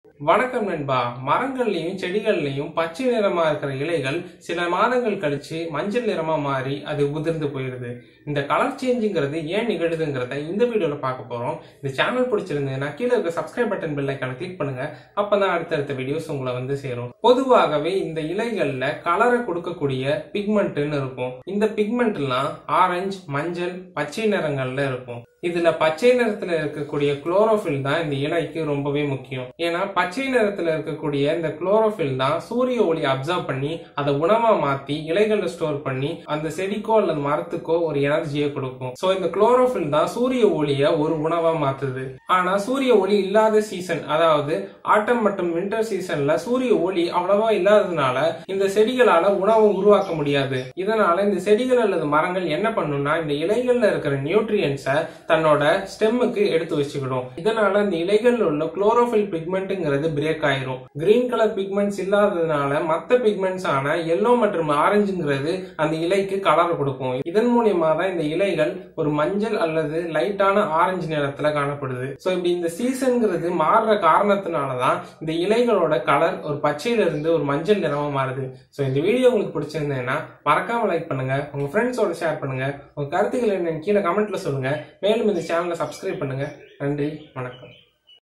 வணக்கம் நண்பா மரங்கள்லயும் செடிகள்லயும் பச்சை நிறமா இருக்கிற இலைகள் சில மாதங்கள் கழிச்சு மஞ்சள் நிறமா மாறி அது உதிர்ந்து போயிருது இந்த கலர் சேஞ்சுங்கிறது ஏன் நிகழுதுங்கிறத இந்த வீடியோல பார்க்க போறோம் இந்த சேனல் பிடிச்சிருந்ததுன்னா கீழே இருக்க சப்ஸ்கிரைப் பட்டன் பெல் ஐக்கான கிளிக் பண்ணுங்க அப்பதான் அடுத்தடுத்த வீடியோஸ் உங்களை வந்து சேரும் பொதுவாகவே இந்த இலைகள்ல கலரை கொடுக்கக்கூடிய பிக்மெண்ட்னு இருக்கும் இந்த பிக்மெண்ட் எல்லாம் ஆரஞ்சு மஞ்சள் பச்சை நிறங்கள்ல இருக்கும் இதுல பச்சை நிறத்துல இருக்கக்கூடிய குளோரோஃபில் தான் இந்த இலைக்கு ரொம்பவே முக்கியம் ஏன்னா பச்சை நிறத்துல இருக்கக்கூடிய இந்த குளோரோஃபில் தான் சூரிய ஒளி அப்சர்வ் பண்ணி அதை உணவா மாத்தி இலைகள்ல ஸ்டோர் பண்ணி அந்த செடிக்கோ அல்லது மரத்துக்கோ ஒரு எனர்ஜியை கொடுக்கும் சோ இந்த குளோரோஃபில் தான் சூரிய ஒளிய ஒரு உணவா மாத்துது ஆனா சூரிய ஒளி இல்லாத சீசன் அதாவது ஆட்டம் மற்றும் வின்டர் சீசன்ல சூரிய ஒளி அவ்வளவா இல்லாததுனால இந்த செடிகளால உணவை உருவாக்க முடியாது இதனால இந்த செடிகள் அல்லது மரங்கள் என்ன பண்ணும்னா இந்த இலைகள்ல இருக்கிற நியூட்ரியன்ஸை தன்னோட ஸ்டெம்முக்கு எடுத்து வச்சுக்கிடும் இதனால இந்த இலைகள்ல உள்ள குளோரோஃபில் பிக்மெண்ட்ங்கிறது பிரேக் ஆயிரும் கிரீன் கலர் பிக்மெண்ட்ஸ் இல்லாததுனால மத்த பிக்மெண்ட்ஸ் ஆன எல்லோ மற்றும் ஆரஞ்சுங்கிறது அந்த இலைக்கு கலர் கொடுக்கும் இதன் மூலியமா தான் இந்த இலைகள் ஒரு மஞ்சள் அல்லது லைட்டான ஆரஞ்சு நிறத்துல காணப்படுது சோ இப்படி இந்த சீசன்ங்கிறது மாறுற காரணத்தினாலதான் இந்த இலைகளோட கலர் ஒரு பச்சையில இருந்து ஒரு மஞ்சள் நிறமா மாறுது சோ இந்த வீடியோ உங்களுக்கு பிடிச்சிருந்ததுன்னா மறக்காம லைக் பண்ணுங்க உங்க ஃப்ரெண்ட்ஸோட ஷேர் பண்ணுங்க உங்க கருத்துக்கள் என்னன்னு கீழே கமெண்ட்ல சொல்லுங்க மேலும் இந்த சேனலை சப்ஸ்கிரைப் பண்ணுங்க நன்றி வணக்கம்